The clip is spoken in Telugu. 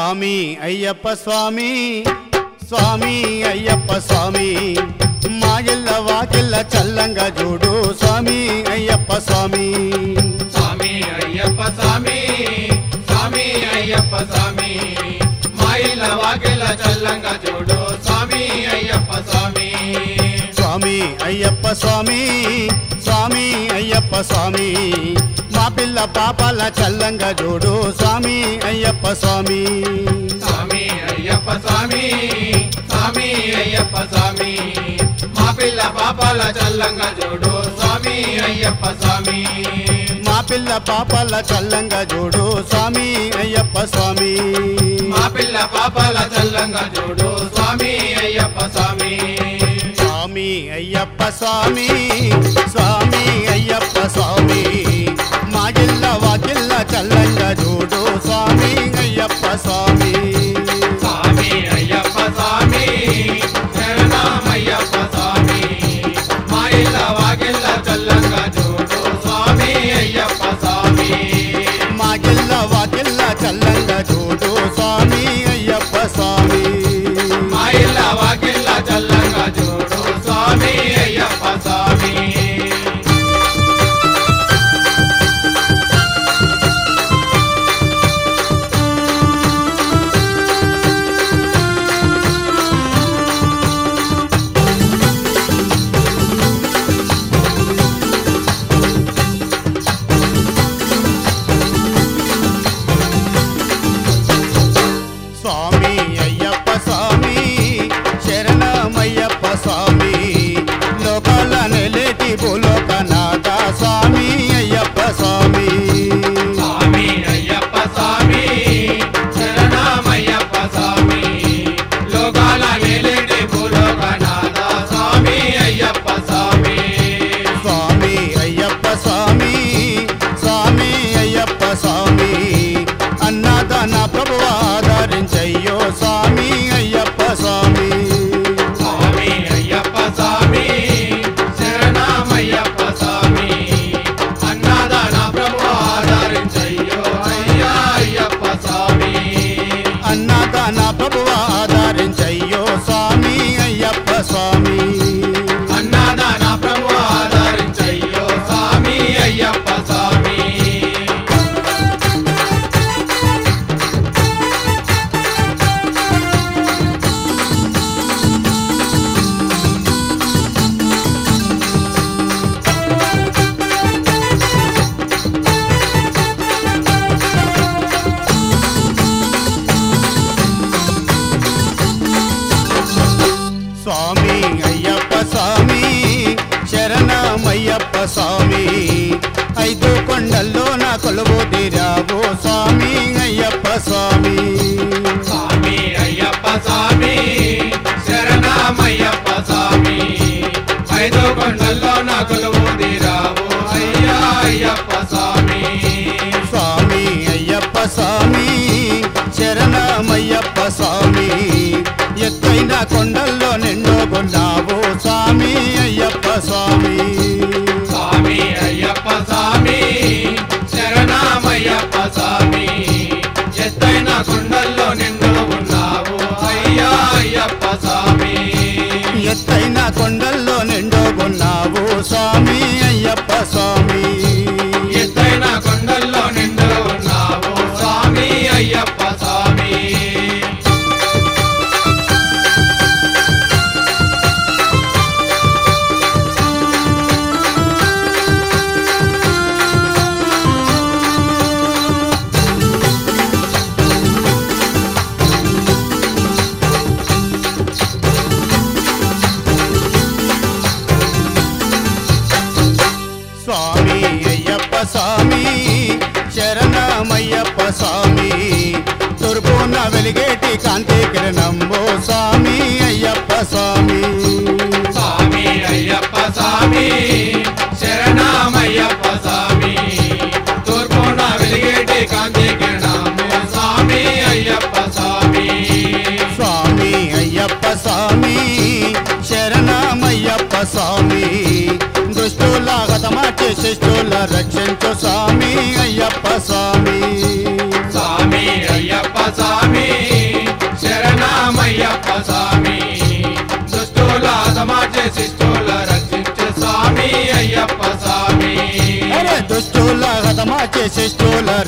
స్వామి అయ్యప్ప స్వామి స్వామి అయ్యప్ప స్వామి మా ఇళ్ళ వాకిళ్ళ చల్లంగా చూడు స్వామి అయ్యప్ప స్వామి స్వామి అయ్యప్ప స్వామి స్వామి అయ్యప్ప స్వామి మా ఇళ్ళ వాకిళ్ళ చల్లంగా చూడు స్వామి అయ్యప్ప స్వామి స్వామి అయ్యప్ప స్వామి స్వామి అయ్యప్ప స్వామి మా పిల్ల పాపాల చల్లంగా చూడు స్వామి అయ్యప్ప స్వామి స్వామి అయ్యప్ప స్వామి స్వామి అయ్యప్ప స్వామి మా పిల్ల పాపాల చల్లంగా చూడు స్వామి అయ్యప్ప స్వామి మా పిల్ల పాపాల చల్లంగా చూడు స్వామి అయ్యప్ప స్వామి మా పిల్ల పాపాల చల్లంగా చూడు స్వామి అయ్యప్ప స్వామి స్వామి అయ్యప్ప స్వామి స్వామి అయ్యప్ప స్వామి మా జిల్ల వాకిల్ల చల్లంగా చూడు స్వామి అయ్యప్ప స్వామి స్వామి అయ్యప్ప స్వామి శరణమయ్యప్ప స్వామి మా ఇళ్ళ వాకిళ్ళ చల్లంగా చూడు స్వామి అయ్యప్ప స్వామి మా జిల్ల వాకిల్ల చల్లంగా చూడు స్వామి అయ్యప్ప స్వామి మా ఇళ్ళ వాకిళ్ళ చల్లంగా చూడు స్వామి అయ్యప్ప స్వామి స్వామి అయ్యప్ప స్వామి శరణమయ్యప్ప స్వామి లోకాల నెలేటి భూలోకనాథ స్వామి అయ్యప్ప స్వామి స్వామి అయ్యప్ప స్వామి శరణమయ్యప్ప స్వామి లోకాల నేలేటి భూలోకనాథ స్వామి అయ్యప్ప స్వామి స్వామి అయ్యప్ప స్వామి స్వామి అయ్యప్ప స్వామి అన్నదాన ప్రభు ఆదరించయ్యో స్వామి అయ్యప్ప స్వామి స్వామి అయ్యప్ప స్వామి శరణమయ్యప్ప స్వామి అన్నదాన ప్రభు ఆదరించయ్యో అయ్యా అయ్యప్ప స్వామి అన్నదాన ప్రభు ఆదరించయ్యో స్వామి అయ్యప్ప స్వామి అన్నదాన ప్రభు ఆదరించయ్యో స్వామి అయ్యప్ప స్వామి స్వామి అయ్యప్ప స్వామి శరణమయ్యప్ప స్వామి ఐదు కొండల్లో నా కొలువు తీరావు స్వామి అయ్యప్ప స్వామి స్వామి అయ్యప్ప స్వామి శరణమయ్యప్ప స్వామి ఐదో కొండల్లో నా కొలువు తీరావు అయ్యా అయ్యప్ప స్వామి స్వామి అయ్యప్ప స్వామి శరణమయ్యప్ప స్వామి ఎత్తైన కొండల్లో నిండుకున్నావు స్వామి అయ్యప్ప స్వామి స్వామి అయ్యప్ప స్వామి శరణమయ్యప్ప స్వామి ఎత్తైన కొండల్లో నిండు ఉన్నావు అయ్యా అయ్యప్ప స్వామి ఎత్తైన కొండల్లో నిండుకున్నావు స్వామి అయ్యప్ప స్వామి ఎత్తైన కొండల్లో నిండు ఉన్నావు స్వామి అయ్యప్ప స్వామి స్వామి అయ్యప్ప స్వామి శరణమయ్యప్ప స్వామి తూర్పున వెలిగేటి కాంతి కిరణంబో స్వామి అయ్యప్ప స్వామి స్వామి అయ్యప్ప స్వామి శరణమయ్యప్ప స్వామి తూర్పున వెలిగేటి కాంతి కిరణము స్వామి అయ్యప్ప స్వామి స్వామి అయ్యప్ప స్వామి శరణమయ్యప్ప స్వామి దుష్టుల హతమార్చి శిష్టుల రక్షించు స్వామి అయ్యప్ప స్వామి స్వామి అయ్యప్ప స్వామి శిష్టుల రక్షించే స్వామి అయ్యప్ప స్వామి అరే దుష్టుల హతమాచే శిష్టుల